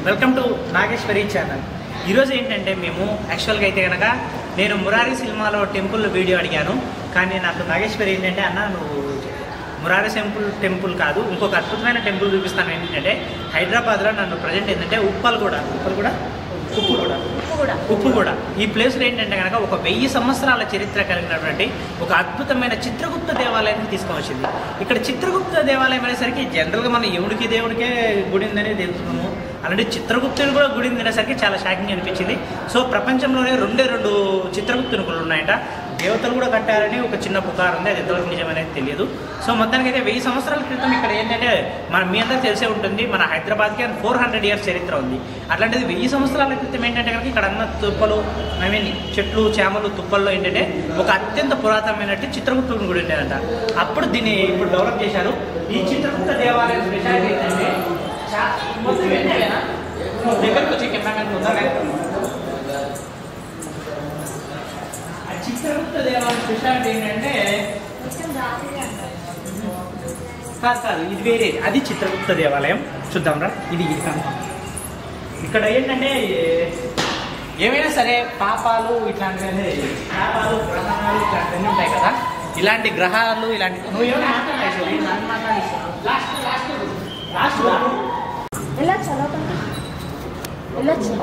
Welcome to Nageswari channel ఈరోజు ఏంటంటే మేము యాక్చువల్గా అయితే కనుక నేను మురారి సినిమాలో టెంపుల్ వీడియో అడిగాను కానీ నాకు నాగేశ్వరి ఏంటంటే అన్న నువ్వు మురారి టెంపుల్ టెంపుల్ కాదు ఇంకొక అద్భుతమైన టెంపుల్ చూపిస్తాను ఏంటంటే హైదరాబాద్లో నన్ను ప్రజెంట్ ఏంటంటే ఉప్పల్ కూడా ఉప్పల్ కూడా ఉప్పు కూడా ఉప్పు కూడా ఉప్పు కూడా ఈ ప్లేస్లో ఏంటంటే కనుక ఒక వెయ్యి సంవత్సరాల చరిత్ర కలిగినటువంటి ఒక అద్భుతమైన చిత్రగుప్త దేవాలయాన్ని తీసుకొచ్చింది ఇక్కడ చిత్రగుప్త దేవాలయం అనేసరికి జనరల్గా మన యముడికి దేవుడికే గుడి ఉందని తెలుసుకున్నాము అలాంటి చిత్రగుప్తుని కూడా గుడి ఉంది అనేసరికి చాలా షాకింగ్ అనిపించింది సో ప్రపంచంలోనే రెండే రెండు చిత్రగుప్తుని గుళ్ళు ఉన్నాయంట దేవతలు కూడా కట్టారని ఒక చిన్న పుకారు ఉంది అది ఎంతవరకు నిజమనేది తెలియదు సో మొత్తానికి అయితే వెయ్యి సంవత్సరాల క్రితం ఇక్కడ ఏంటంటే మన మీ అందరికి తెలిసే ఉంటుంది మన హైదరాబాద్కి ఫోర్ హండ్రెడ్ ఇయర్స్ చరిత్ర ఉంది అట్లాంటిది వెయ్యి సంవత్సరాల క్రితం ఏంటంటే కనుక ఇక్కడ అన్న తుప్పలు ఐ మీన్ చెట్లు చేమలు తుప్పల్లో ఏంటంటే ఒక అత్యంత పురాతనమైనట్టు చిత్రగుప్తుని గుడి ఉండేదంట అప్పుడు దీన్ని ఇప్పుడు డెవలప్ చేశారు ఈ చిత్రగుప్త దేవాలయం స్పెషాలిటీ ఏంటంటే చా- మొత్తం ఏంటంటేనా? దగ్గరకు వచ్చి కెమెరా తొందరగా ఆ చిత్రగుప్త దేవాలయం స్పెషాలిటీ ఏంటంటే కొంచెం రాత్రి అంటారు కాదు కాదు ఇది వేరే అది చిత్రగుప్త దేవాలయం చూద్దాం రా ఇది ఇది కనుక ఇక్కడ ఏంటంటే ఏమైనా సరే పాపాలు ఇట్లాంటివన్నీ పాపాలు గ్రహాలు ఇట్లాంటివన్నీ ఉంటాయి కదా ఇలాంటి గ్రహాలు ఇలాంటి నువ్వు ఏమైనా మాట్లాడాలి లాస్ట్ లాస్ట్ లాస్ట్ వెళ్ళొచ్చు లోపలికి వెళ్ళొచ్చు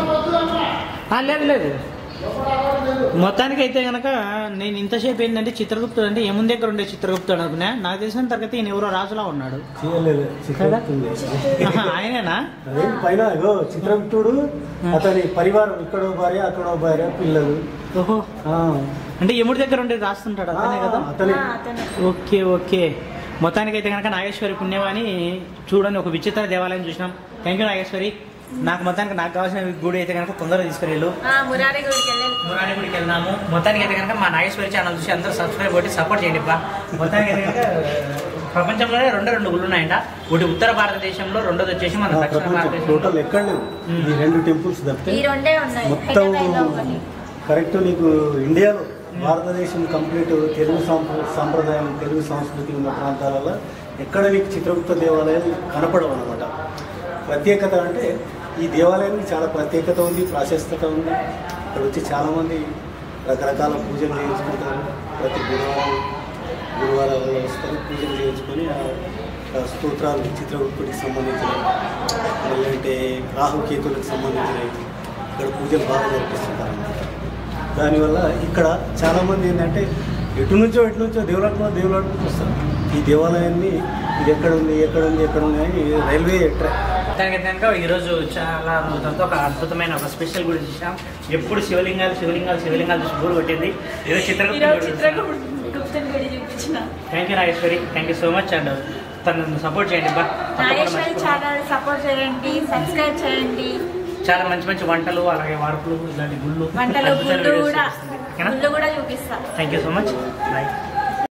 లేదు లేదు మొత్తానికి అయితే కనుక నేను ఇంతసేపు ఏంటంటే చిత్రగుప్తుడు అంటే ఏముంది దగ్గర ఉండే చిత్రగుప్తుడు అనుకున్నా నాకు తెలిసిన తర్వాత ఈయన ఎవరో రాజులా ఉన్నాడు చేయలేదు చిత్రగుప్తుంది ఆహా, ఆయనేనా అదే పైన ఇగో చిత్రగుప్తుడు అతని పరివారం ఇక్కడో భార్య అక్కడో భార్య పిల్లలు ఓహో ఆ, అంటే ఎముడి దగ్గర ఉండి రాస్తుంటాడు ఆ, అతనే కదా అతనే ఆ, అతనే ఓకే ఓకే మొత్తానికి అయితే కనుక నాగేశ్వరి పుణ్యవాణి చూడని ఒక విచిత్ర దేవాలయం చూసినాం థ్యాంక్ యూ నాగేశ్వరి నాకు మొత్తానికి నాకు కావాల్సిన గుడి అయితే కనుక తొందరగా తీసుకుని వెళ్ళు ఆ, మురారి గుడికి వెళ్ళాలి మురారి గుడికి వెళ్దాము మొత్తానికి అయితే కనుక మా నాగేశ్వరి ఛానల్ చూసి అందరూ సబ్స్క్రైబ్ కొట్టి సపోర్ట్ చేయండి బా మొత్తానికి అయితే కనుక ప్రపంచంలోనే రెండు రెండు గుళ్ళు ఉన్నాయంట ఒకటి ఉత్తర భారతదేశంలో రెండోది వచ్చేసి మన ఆ, దక్షిణ ప్రపంచం భారతదేశంలో టోటల్ ఎక్కడ లేవు ఈ రెండు టెంపుల్స్ తప్పితే ఈ రెండే ఉన్నాయి మొత్తం హైదరాబాద్లో ఒకటి కరెక్ట్ నీకు ఇండియాలో భారతదేశం కంప్లీట్ తెలుగు సాంప్ర సాంప్రదాయం తెలుగు సంస్కృతి ఉన్న ప్రాంతాలలో ఎక్కడ నీకు చిత్రగుప్త దేవాలయాలు కనపడవు అనమాట ప్రత్యేకత అంటే ఈ దేవాలయానికి చాలా ప్రత్యేకత ఉంది ప్రాశస్తత ఉంది ఇక్కడ వచ్చి చాలామంది రకరకాల పూజలు చేయించుకుంటారు ప్రతి గురువారం గురువారాలలో వస్తారు పూజలు చేయించుకొని ఆ ఆ స్తోత్రాలు చిత్రగుప్తుడికి సంబంధించినవి లేదంటే రాహుకేతులకు సంబంధించినవి ఇక్కడ పూజలు బాగా జరిపిస్తుంటారు అన్నమాట దానివల్ల ఇక్కడ చాలామంది ఏంటంటే ఎటు నుంచో ఎటు నుంచో దేవులాడుకున్న దేవులాడుకుంటూ వస్తారు ఈ దేవాలయాన్ని ఇది ఎక్కడ ఉంది ఎక్కడ ఉంది ఎక్కడ ఉంది అని రైల్వే ట్రా మొత్తానికి అయితే కనుక ఈరోజు చాలా రోజులతో ఒక అద్భుతమైన ఒక స్పెషల్ గుడి చూసాం ఎప్పుడు శివలింగాలు శివలింగాలు శివలింగాలు చూసి బోరు కొట్టింది ఏదో ఈరోజు చిత్రగుప్త చిత్రగుప్తుని గుడి చూపించిన thank you Nageshwari thank you so much and తను సపోర్ట్ చేయండి బా తప్పకుండా నాగేశ్వరి మర్చిపోకండి. ఛానల్ సపోర్ట్ చేయండి సబ్స్క్రైబ్ చేయండి చాలా మంచి మంచి వంటలు అలాగే వార్పులు ఇలాంటి గుళ్ళు వంటలు అద్భుతమైన గుళ్ళు videos కూడా చూపిస్తాను. ఓకేనా గుళ్ళు కూడా చూపిస్తా thank you so much bye